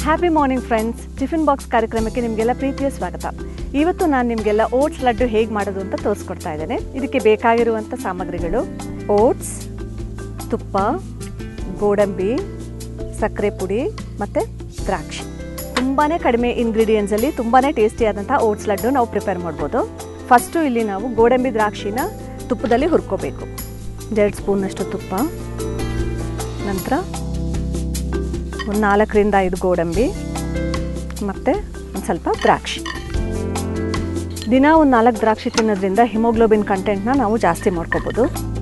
happy morning friends tiffin box ಕಾರ್ಯಕ್ರಮಕ್ಕೆ ನಿಮಗೆಲ್ಲ ಪ್ರೀತಿಯ ಸ್ವಾಗತ ಇವತ್ತು ನಾನು ನಿಮಗೆಲ್ಲ ಓಟ್ಸ್ ಲಡ್ಡು ಹೇಗೆ ಮಾಡೋದು ಅಂತ ತೋರಿಸ್ಕೊಡ್ತಾ ಇದ್ದೇನೆ ಇದಕ್ಕೆ ಬೇಕಾಗಿರುವಂಥ ಸಾಮಗ್ರಿಗಳು ಓಟ್ಸ್ ತುಪ್ಪ ಗೋಡಂಬಿ ಸಕ್ಕರೆ ಪುಡಿ ಮತ್ತು ದ್ರಾಕ್ಷಿ ತುಂಬಾ ಕಡಿಮೆ ಇಂಗ್ರೀಡಿಯೆಂಟ್ಸಲ್ಲಿ ತುಂಬಾ ಟೇಸ್ಟಿಯಾದಂಥ ಓಟ್ಸ್ ಲಡ್ಡು ನಾವು ಪ್ರಿಪೇರ್ ಮಾಡ್ಬೋದು ಫಸ್ಟು ಇಲ್ಲಿ ನಾವು ಗೋಡಂಬಿ ದ್ರಾಕ್ಷಿನ ತುಪ್ಪದಲ್ಲಿ ಹುರ್ಕೋಬೇಕು ಎರಡು ಸ್ಪೂನಷ್ಟು ತುಪ್ಪ ನಂತರ ಒಂದು ನಾಲ್ಕರಿಂದ ಐದು ಗೋಡಂಬಿ ಮತ್ತು ಒಂದು ಸ್ವಲ್ಪ ದ್ರಾಕ್ಷಿ ದಿನ ಒಂದು ನಾಲ್ಕು ದ್ರಾಕ್ಷಿ ತಿನ್ನೋದ್ರಿಂದ ಹಿಮೋಗ್ಲೋಬಿನ್ ಕಂಟೆಂಟ್ನ ನಾವು ಜಾಸ್ತಿ ಮಾಡ್ಕೋಬೋದು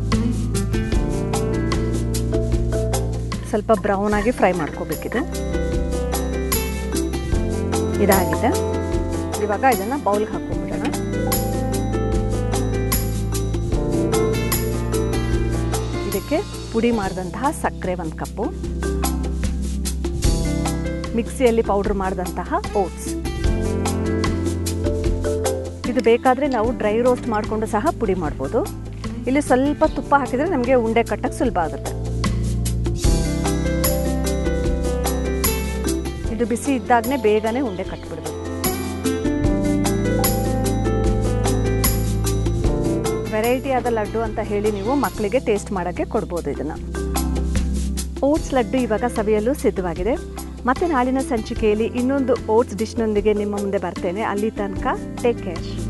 ಸ್ವಲ್ಪ ಬ್ರೌನ್ ಆಗಿ ಫ್ರೈ ಮಾಡ್ಕೋಬೇಕಿದು ಇದಾಗಿದೆ ಇವಾಗ ಇದನ್ನು ಬೌಲ್ಗೆ ಹಾಕೊಂಡ್ಬಿಡೋಣ ಇದಕ್ಕೆ ಪುಡಿ ಮಾಡಿದಂತಹ ಸಕ್ಕರೆ ಒಂದು ಕಪ್ಪು ಮಿಕ್ಸಿಯಲ್ಲಿ ಪೌಡ್ರ್ ಮಾಡಿದಂತಹ ಓಟ್ಸ್ ಇದು ಬೇಕಾದರೆ ನಾವು ಡ್ರೈ ರೋಸ್ಟ್ ಮಾಡಿಕೊಂಡು ಸಹ ಪುಡಿ ಮಾಡ್ಬೋದು ಇಲ್ಲಿ ಸ್ವಲ್ಪ ತುಪ್ಪ ಹಾಕಿದರೆ ನಮಗೆ ಉಂಡೆ ಕಟ್ಟಕ್ಕೆ ಸುಲಭ ಆಗುತ್ತೆ ಇದು ಬಿಸಿ ಇದ್ದಾಗನೇ ಬೇಗನೆ ಉಂಡೆ ಕಟ್ಬಿಡ್ಬೇಕು ವೆರೈಟಿ ಆದ ಲಡ್ಡು ಅಂತ ಹೇಳಿ ನೀವು ಮಕ್ಕಳಿಗೆ ಟೇಸ್ಟ್ ಮಾಡೋಕ್ಕೆ ಕೊಡ್ಬೋದು ಇದನ್ನು ಓಟ್ಸ್ ಲಡ್ಡು ಇವಾಗ ಸವಿಯಲು ಸಿದ್ಧವಾಗಿದೆ ಮತ್ತೆ ನಾಳಿನ ಸಂಚಿಕೆಯಲ್ಲಿ ಇನ್ನೊಂದು ಓಟ್ಸ್ ಡಿಶ್ನೊಂದಿಗೆ ನಿಮ್ಮ ಮುಂದೆ ಬರ್ತೇನೆ ಅಲ್ಲಿ ತನಕ ಟೇಕ್ ಕೇರ್